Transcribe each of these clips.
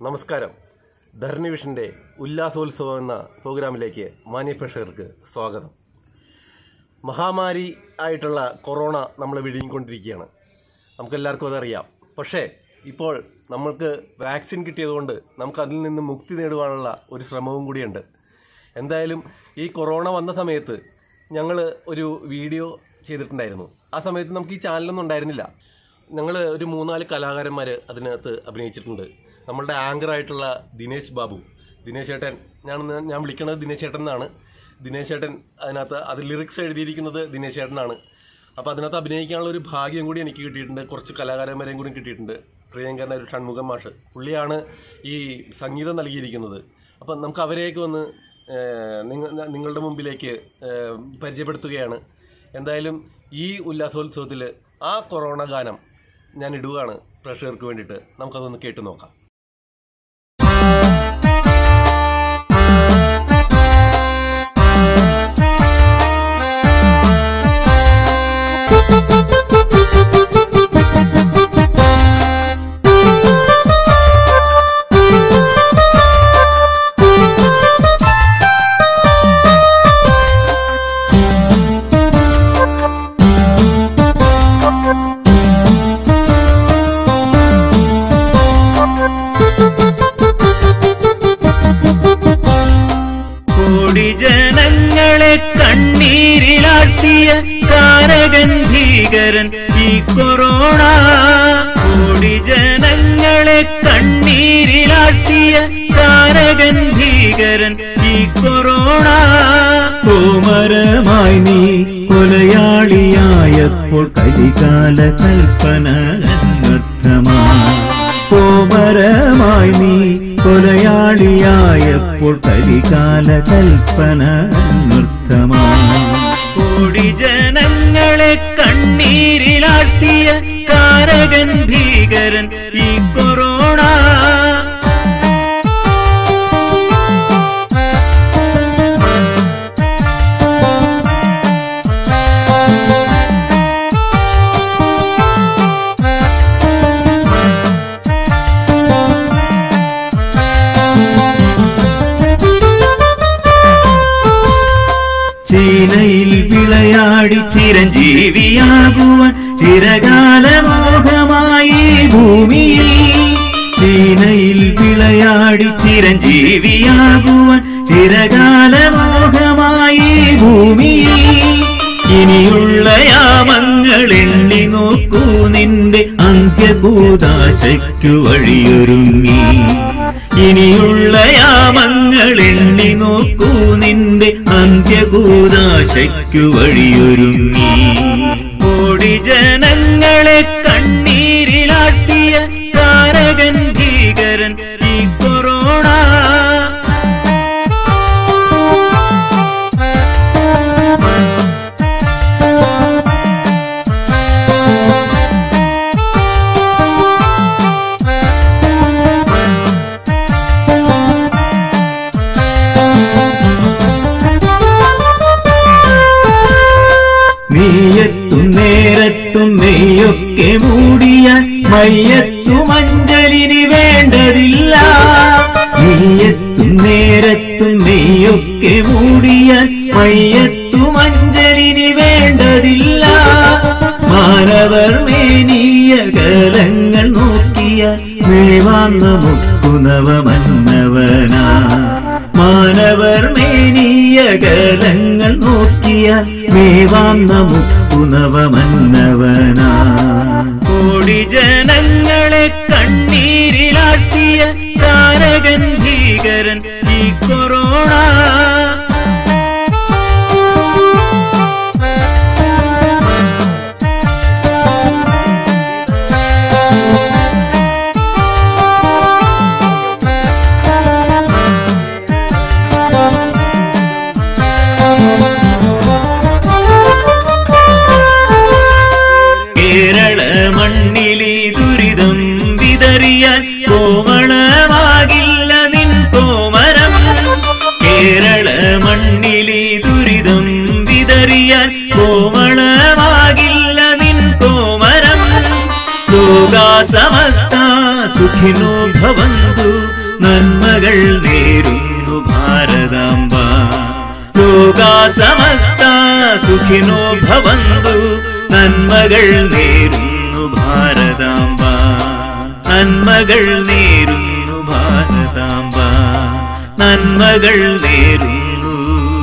നമസ്കാരം ധരണി വിഷന്റെ ഉല്ലാസോത്സവം എന്ന പ്രോഗ്രാമിലേക്ക് മാന്യപ്രേക്ഷകർക്ക് സ്വാഗതം മഹാമാരി ആയിട്ടുള്ള കൊറോണ നമ്മളെ വിഴുങ്ങിക്കൊണ്ടിരിക്കുകയാണ് നമുക്കെല്ലാവർക്കും അതറിയാം പക്ഷേ ഇപ്പോൾ നമ്മൾക്ക് വാക്സിൻ കിട്ടിയതുകൊണ്ട് നമുക്ക് അതിൽ നിന്ന് മുക്തി നേടുവാനുള്ള ഒരു ശ്രമവും കൂടിയുണ്ട് എന്തായാലും ഈ കൊറോണ വന്ന സമയത്ത് ഞങ്ങൾ ഒരു വീഡിയോ ചെയ്തിട്ടുണ്ടായിരുന്നു ആ സമയത്ത് നമുക്ക് ഈ ചാനലൊന്നും ഉണ്ടായിരുന്നില്ല ഞങ്ങൾ ഒരു മൂന്നാല് കലാകാരന്മാർ അതിനകത്ത് അഭിനയിച്ചിട്ടുണ്ട് നമ്മളുടെ ആങ്കറായിട്ടുള്ള ദിനേശ് ബാബു ദിനേശ് ചേട്ടൻ ഞാൻ ഞാൻ വിളിക്കുന്നത് ദിനേശ് ചേട്ടൻ എന്നാണ് ദിനേശ് ചേട്ടൻ അതിനകത്ത് അത് ലിറിക്സ് എഴുതിയിരിക്കുന്നത് ദിനേശ് ചേട്ടനാണ് അപ്പോൾ അതിനകത്ത് അഭിനയിക്കാനുള്ള ഒരു ഭാഗ്യം കൂടി എനിക്ക് കിട്ടിയിട്ടുണ്ട് കുറച്ച് കലാകാരന്മാരെയും കൂടി കിട്ടിയിട്ടുണ്ട് പ്രിയങ്കരൻ്റെ ഒരു ഷൺമുഖം മാഷ് പുള്ളിയാണ് ഈ സംഗീതം നൽകിയിരിക്കുന്നത് അപ്പം നമുക്ക് അവരെയൊക്കെ ഒന്ന് ഏഹ്, നിങ്ങ നിങ്ങളുടെ മുമ്പിലേക്ക് ഏഹ്, പരിചയപ്പെടുത്തുകയാണ് എന്തായാലും ഈ ഉല്ലാസോത്സവത്തിൽ ആ കൊറോണ ഗാനം ഞാൻ ഇടുകയാണ് പ്രേക്ഷകർക്ക് വേണ്ടിയിട്ട് നമുക്കതൊന്ന് കേട്ടു നോക്കാം കോടി ജനങ്ങളെ കണ്ണീരിലാഴ്ത്തിയ കാരകൻ ഭീകരൻ ഈ കൊറോണ കോടി ജനങ്ങളെ കണ്ണീരിലാഴ്ത്തിയ കാരകൻ ഭീകരൻ ഈ കൊറോണ കോമരമായി നീ കൊലയാളിയായപ്പോൾ കലികാല കൽപ്പന അന്വർത്ഥമായി കോമരമായി നീ കൊലയാളിയായപ്പോൾ കലികാല കൽപ്പന നൃത്തമായി കോടി ജനങ്ങളെ കണ്ണീരിലാഴ്ത്തിയ കാരകൻ ഭീകരൻ ഈ കൊറോണ ചീനയിൽ വിളയാടി ചിരഞ്ജീവിയാകുവാൻ ചിരകാല മോഹമായി ഭൂമിയിൽ ചീനയിൽ വിളയാടി ചിരഞ്ജീവിയാകുവാൻ ചിരകാല മോഹമായി ഭൂമിയിൽ ഇനിയുള്ള യാമങ്ങൾ എണ്ണി നോക്കൂ നിന്റെ അന്ത്യഭൂതാശയ്ക്കു വഴിയൊരുങ്ങി ഇനിയുള്ള യാമങ്ങൾ എണ്ണി നോക്കൂ നിന്റെ അന്ത്യഭൂതാശയ്ക്കു വഴിയൊരുങ്ങി കോടി ജനങ്ങളെ കണ്ണീരിലാട്ടിയ കാരകൻ ഭീകരൻ ഈ കൊറോണ നീയെത്തും നേരത്തും നെയ്യൊക്കെ മൂടിയാൽ മയ്യത്തും അഞ്ജലിനി വേണ്ടതില്ല നീയെത്തും നേരത്തും നെയ്യൊക്കെ മൂടിയാൽ മയ്യത്തും അഞ്ജലിനി വേണ്ടതില്ല മാനവർ മേനീയ കലങ്ങൾ നോക്കിയാൽ മേവാന്ന മുക്കുന്നവമന്നവനാ മാനവർ മേനീയ കലങ്ങൾ നോക്കിയാൽ മേവാം നമുക്കുന്നവമന്നവനാ കോടി ജനങ്ങളെ കണ്ണീരിലാട്ടിയ കാരകൻ ഭീകരൻ ഈ കൊറോണ കേരള മണ്ണിലി ദുരിതം വിതറിയാൽ കോമളമാകില്ല നിൻ കോമരം കേരള മണ്ണിലി ദുരിതം വിതറിയാൽ കോമളമാകില്ല നിൻ കോമരം ലോകാസമസ്ത സുഖിനോ ഭവന്തു നന്മകൾ നേരുന്നു ഭാരതാംബ ലോകാ സമസ്ത സുഖിനോ ഭവന്തു നന്മകൾ നേരുന്നു ഭാരതാംബ നന്മകൾ നേരുന്നു ഭാരതാംബ നന്മകൾ നേരുന്നു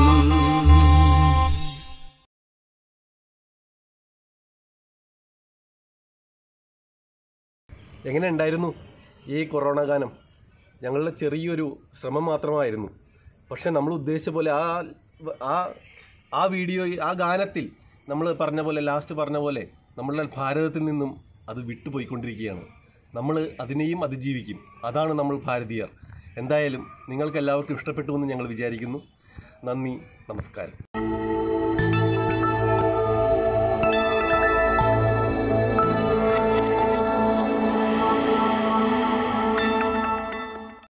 എങ്ങനെ ഉണ്ടായിരുന്നു ഈ കൊറോണ കാലം ഞങ്ങളുടെ ചെറിയൊരു ശ്രമം മാത്രമായിരുന്നു പക്ഷെ നമ്മൾ ഉദ്ദേശിച്ച പോലെ ആ ആ ആ വീഡിയോ ആ ഗാനത്തിൽ നമ്മൾ പറഞ്ഞ പോലെ ലാസ്റ്റ് പറഞ്ഞ പോലെ നമ്മളുടെ ഭാരതത്തിൽ നിന്നും അത് വിട്ടുപോയിക്കൊണ്ടിരിക്കുകയാണ് നമ്മൾ അതിനെയും അതിജീവിക്കും അതാണ് നമ്മൾ ഭാരതീയർ എന്തായാലും നിങ്ങൾക്ക് എല്ലാവർക്കും ഇഷ്ടപ്പെട്ടു എന്ന് ഞങ്ങൾ വിചാരിക്കുന്നു നന്ദി നമസ്കാരം